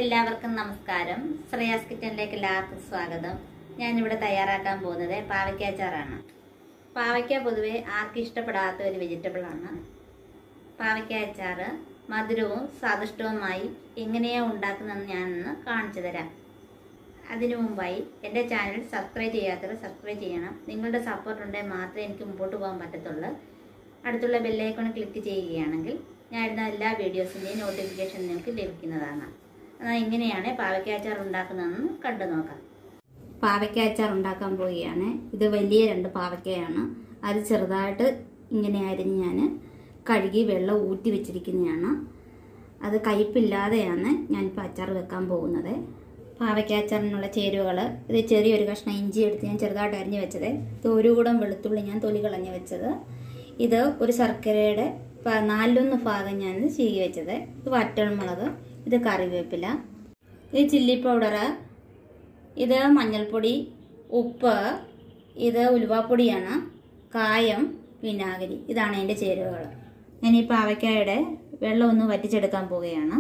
എല്ലാവർക്കും നമസ്കാരം ശ്രേയാസ് കിച്ചണിലേക്ക് എല്ലാവർക്കും സ്വാഗതം ഞാനിവിടെ തയ്യാറാക്കാൻ പോകുന്നത് പാവയ്ക്ക അച്ചാറാണ് പാവയ്ക്ക പൊതുവെ ആർക്കും ഇഷ്ടപ്പെടാത്ത ഒരു വെജിറ്റബിൾ ആണ് പാവയ്ക്ക അച്ചാറ് മധുരവും സ്വാദിഷ്ടവുമായി എങ്ങനെയാണ് ഉണ്ടാക്കുന്നതെന്ന് ഞാനൊന്ന് കാണിച്ചു തരാം അതിനു മുമ്പായി എൻ്റെ ചാനൽ സബ്സ്ക്രൈബ് ചെയ്യാത്തവർ സബ്സ്ക്രൈബ് ചെയ്യണം നിങ്ങളുടെ സപ്പോർട്ട് ഉണ്ടെങ്കിൽ മാത്രമേ എനിക്ക് മുമ്പോട്ട് പോകാൻ പറ്റത്തുള്ളൂ അടുത്തുള്ള ബെല്ലൈക്കൺ ക്ലിക്ക് ചെയ്യുകയാണെങ്കിൽ ഞാൻ ഇടുന്ന എല്ലാ വീഡിയോസിൻ്റെയും നോട്ടിഫിക്കേഷൻ നിങ്ങൾക്ക് ലഭിക്കുന്നതാണ് എന്നാൽ ഇങ്ങനെയാണ് പാവയ്ക്ക അച്ചാർ ഉണ്ടാക്കുന്നതെന്ന് കണ്ടു നോക്കാം പാവയ്ക്ക അച്ചാർ ഉണ്ടാക്കാൻ പോവുകയാണ് ഇത് വലിയ രണ്ട് പാവയ്ക്കയാണ് അത് ചെറുതായിട്ട് ഇങ്ങനെ അരിഞ്ഞ് ഞാൻ കഴുകി വെള്ളം ഊറ്റി വെച്ചിരിക്കുന്നതാണ് അത് കയ്പില്ലാതെയാണ് ഞാനിപ്പോൾ അച്ചാർ വെക്കാൻ പോകുന്നത് പാവയ്ക്ക അച്ചാറിനുള്ള ചേരുവകൾ ഇത് ചെറിയൊരു കഷ്ണം ഇഞ്ചി എടുത്ത് ഞാൻ ചെറുതായിട്ട് അരിഞ്ഞ് വെച്ചത് ഇത് ഒരു കൂടം വെളുത്തുള്ളി ഞാൻ തൊലി കളഞ്ഞ് വെച്ചത് ഇത് ഒരു ശർക്കരയുടെ പ- നാലിലൊന്ന് ഭാഗം ഞാൻ ചീകി വെച്ചത് ഇത് വറ്റൽമുളക് ഇത് കറിവേപ്പില ഇത് ചില്ലി പൗഡർ ഇത് മഞ്ഞൾപ്പൊടി ഉപ്പ് ഇത് ഉലുവാപ്പൊടിയാണ് കായം വിനാഗിരി ഇതാണ് അതിൻ്റെ ചേരുവകൾ ഞാൻ ഈ പാവയ്ക്കായുടെ വെള്ളം ഒന്ന് വറ്റിച്ചെടുക്കാൻ പോവുകയാണ്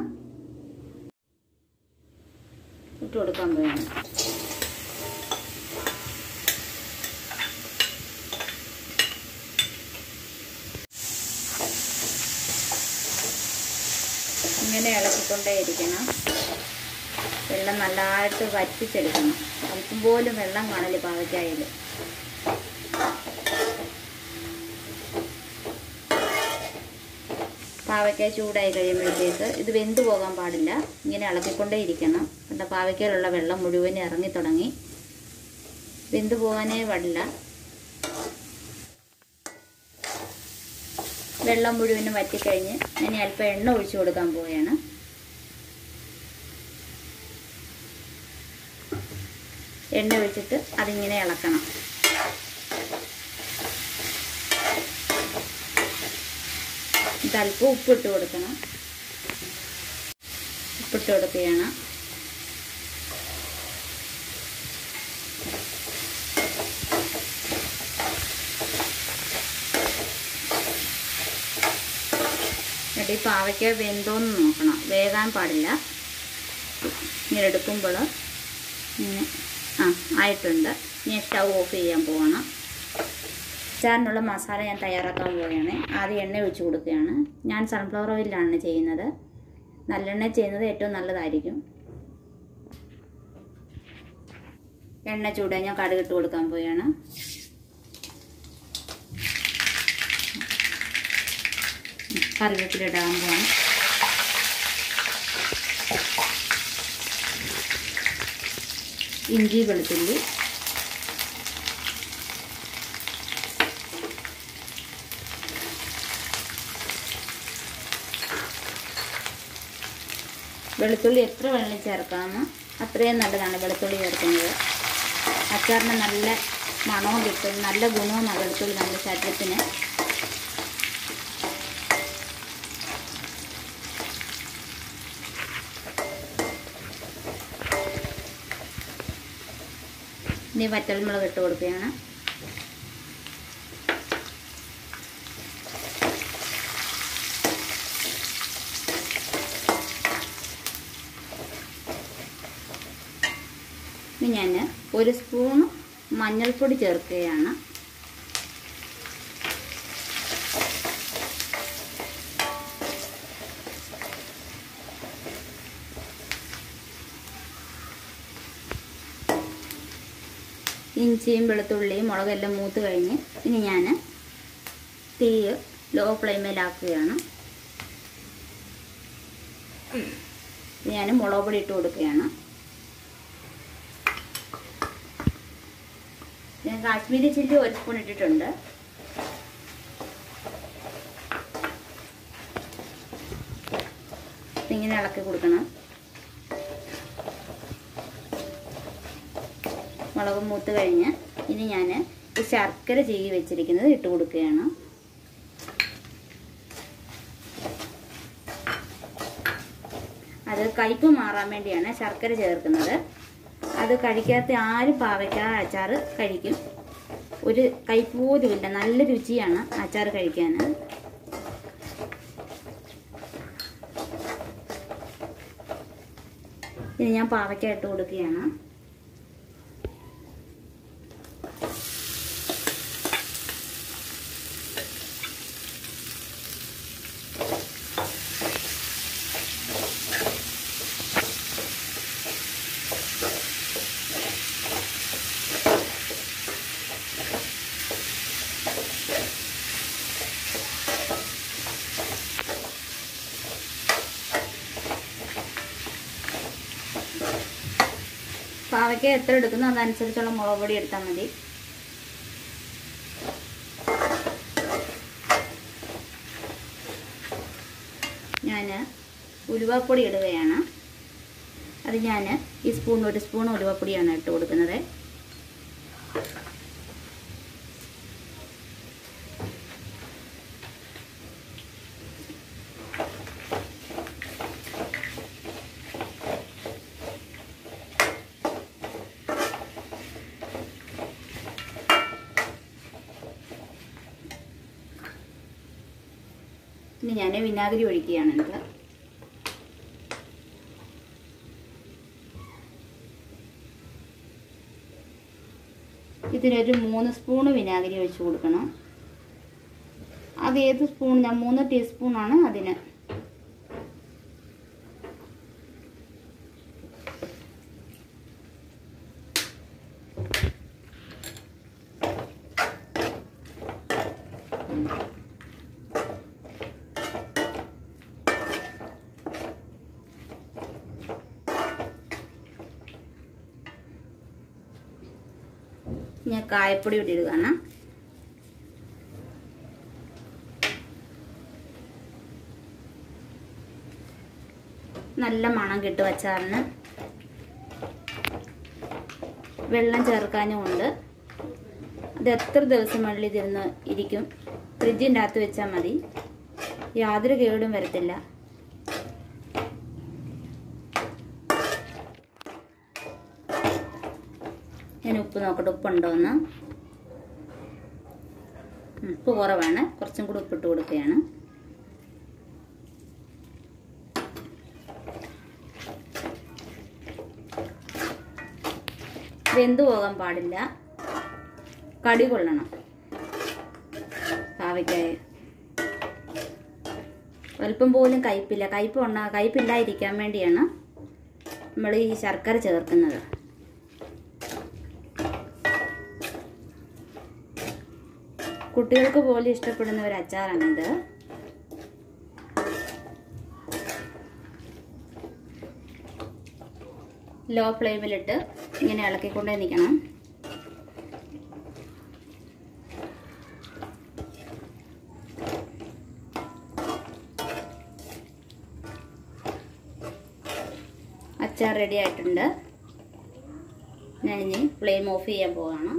ഇട്ട് കൊടുക്കാൻ പോവുകയാണ് ഇങ്ങനെ ഇളക്കിക്കൊണ്ടേയിരിക്കണം വെള്ളം നല്ലതായിട്ട് വറ്റിച്ചെടുക്കണം അല്പം പോലും വെള്ളം കാണില്ല പാവയ്ക്കായിൽ പാവയ്ക്ക ചൂടായി കഴിയുമ്പോഴത്തേക്ക് ഇത് വെന്ത് പോകാൻ പാടില്ല ഇങ്ങനെ ഇളക്കിക്കൊണ്ടേ ഇരിക്കണം കണ്ട പാവയ്ക്കയിലുള്ള വെള്ളം മുഴുവൻ ഇറങ്ങി തുടങ്ങി വെന്ത് പോകാനേ പാടില്ല വെള്ളം മുഴുവനും വറ്റിക്കഴിഞ്ഞ് ഞാൻ അല്പം എണ്ണ ഒഴിച്ചു കൊടുക്കാൻ പോവുകയാണ് എണ്ണ ഒഴിച്ചിട്ട് അതിങ്ങനെ ഇളക്കണം ഇത് അല്പം ഉപ്പിട്ട് കൊടുക്കണം ഉപ്പിട്ട് കൊടുക്കുകയാണ് എന്നിട്ട് ഈ പാവയ്ക്ക വെന്തോന്ന് നോക്കണം വേകാൻ പാടില്ല ഇങ്ങനെ എടുക്കുമ്പോൾ ഇങ്ങനെ ആ ആയിട്ടുണ്ട് ഇനി സ്റ്റൗ ഓഫ് ചെയ്യാൻ പോവാണ് അച്ചാറിനുള്ള മസാല ഞാൻ തയ്യാറാക്കാൻ പോവുകയാണ് ആദ്യം എണ്ണ ഒഴിച്ച് കൊടുക്കുകയാണ് ഞാൻ സൺഫ്ലവർ ഓയിലാണ് ചെയ്യുന്നത് നല്ലെണ്ണ ചെയ്യുന്നത് ഏറ്റവും നല്ലതായിരിക്കും എണ്ണ ചൂടായി ഞാൻ കടുക് ഇട്ട് കൊടുക്കാൻ പോവുകയാണ് കറിവേപ്പില ഇടാൻ പോവാണ് ഇഞ്ചി വെളുത്തുള്ളി വെളുത്തുള്ളി എത്ര വെള്ളം ചേർക്കാമോ അത്രയും നല്ലതാണ് വെളുത്തുള്ളി ചേർക്കുന്നത് അച്ചാറിന് നല്ല മണവും കിട്ടും നല്ല ഗുണവുമാണ് വെളുത്തുള്ളി നമ്മുടെ ശരീരത്തിന് ഇനി വറ്റൽമുളക് ഇട്ട് കൊടുക്കുകയാണ് ഇനി ഞാൻ ഒരു സ്പൂൺ മഞ്ഞൾപ്പൊടി ചേർക്കുകയാണ് ഇഞ്ചിയും വെളുത്തുള്ളിയും മുളകെല്ലാം മൂത്ത് കഴിഞ്ഞ് ഇനി ഞാൻ തീ ലോ ഫ്ലെയിമിലാക്കുകയാണ് ഞാൻ മുളക് പൊടി ഇട്ട് കൊടുക്കുകയാണ് ഞാൻ കാശ്മീരി ചില്ലി ഒരു സ്പൂൺ ഇട്ടിട്ടുണ്ട് ഇങ്ങനെ ഇളക്കി കൊടുക്കണം മുളക് മൂത്ത് കഴിഞ്ഞ് ഇനി ഞാൻ ഈ ശർക്കര ചീകി വെച്ചിരിക്കുന്നത് ഇട്ട് കൊടുക്കുകയാണ് അത് കയ്പ് മാറാൻ വേണ്ടിയാണ് ശർക്കര ചേർക്കുന്നത് അത് കഴിക്കാത്ത ആരും പാവയ്ക്ക അച്ചാർ കഴിക്കും ഒരു കയ്പ് പോലുമില്ല നല്ല രുചിയാണ് അച്ചാർ കഴിക്കാൻ ഇനി ഞാൻ പാവയ്ക്ക ഇട്ട് കൊടുക്കുകയാണ് പാവയ്ക്ക എത്ര എടുക്കുന്നോ അതനുസരിച്ചുള്ള മുളക് പൊടി എടുത്താൽ മതി ഞാൻ ഉലുവാപ്പൊടി ഇടുകയാണ് അത് ഞാൻ ഈ സ്പൂൺ ഒരു സ്പൂൺ ഉലുവാപ്പൊടിയാണ് ഇട്ട് കൊടുക്കുന്നത് ഇനി ഞാൻ വിനാഗിരി ഒഴിക്കുകയാണ് ഇത് ഇതിനൊരു മൂന്ന് സ്പൂണ് വിനാഗിരി ഒഴിച്ച് കൊടുക്കണം അത് ഏത് സ്പൂൺ ഞാൻ മൂന്ന് ടീസ്പൂണാണ് അതിന് ഞാൻ കായപ്പൊടി ഇവിടെ ഇടുകയാണ് നല്ല മണം കിട്ടും അച്ചാറിന് വെള്ളം ചേർക്കാനും ഉണ്ട് അത് എത്ര ദിവസം വെള്ളിൽ ഇതിരുന്ന് ഇരിക്കും ഫ്രിഡ്ജിൻ്റെ അകത്ത് വെച്ചാൽ മതി യാതൊരു കേടും വരത്തില്ല ഞാൻ ഉപ്പ് നോക്കട്ടെ ഉപ്പുണ്ടോ എന്ന് ഉപ്പ് കുറവാണ് കുറച്ചും കൂടി ഉപ്പിട്ട് കൊടുക്കുകയാണ് വെന്തു പോകാൻ പാടില്ല കടി കൊള്ളണം പാവയ്ക്കായ അല്പം പോലും കയ്പില്ല കയ്പ് ഉണ്ട കയ്പില്ലാതിരിക്കാൻ വേണ്ടിയാണ് നമ്മൾ ഈ ശർക്കര ചേർക്കുന്നത് കുട്ടികൾക്ക് പോലും ഇഷ്ടപ്പെടുന്ന ഒരു അച്ചാറാണിത് ലോ ഫ്ലെയിമിലിട്ട് ഇങ്ങനെ ഇളക്കിക്കൊണ്ടേ നിൽക്കണം അച്ചാർ റെഡി ആയിട്ടുണ്ട് ഞാനിനി ഫ്ലെയിം ഓഫ് ചെയ്യാൻ പോവാണ്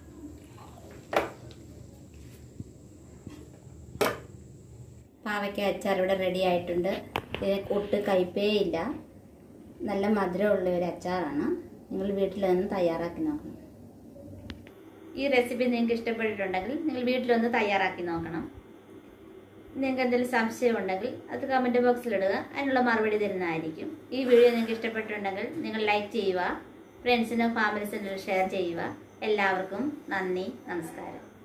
പാവയ്ക്ക അച്ചാർ ഇവിടെ റെഡി ആയിട്ടുണ്ട് ഇതിന് ഒട്ട് കയ്പേ ഇല്ല നല്ല മധുരമുള്ള ഒരു അച്ചാറാണ് നിങ്ങൾ വീട്ടിൽ നിന്ന് തയ്യാറാക്കി നോക്കണം ഈ റെസിപ്പി നിങ്ങൾക്ക് ഇഷ്ടപ്പെട്ടിട്ടുണ്ടെങ്കിൽ നിങ്ങൾ വീട്ടിലൊന്ന് തയ്യാറാക്കി നോക്കണം നിങ്ങൾക്ക് എന്തെങ്കിലും സംശയം ഉണ്ടെങ്കിൽ അത് കമൻറ്റ് ബോക്സിൽ ഇടുക അതിനുള്ള മറുപടി തരുന്നതായിരിക്കും ഈ വീഡിയോ നിങ്ങൾക്ക് ഇഷ്ടപ്പെട്ടിട്ടുണ്ടെങ്കിൽ നിങ്ങൾ ലൈക്ക് ചെയ്യുക ഫ്രണ്ട്സിനും ഫാമിലീസിനും ഷെയർ ചെയ്യുക എല്ലാവർക്കും നന്ദി നമസ്കാരം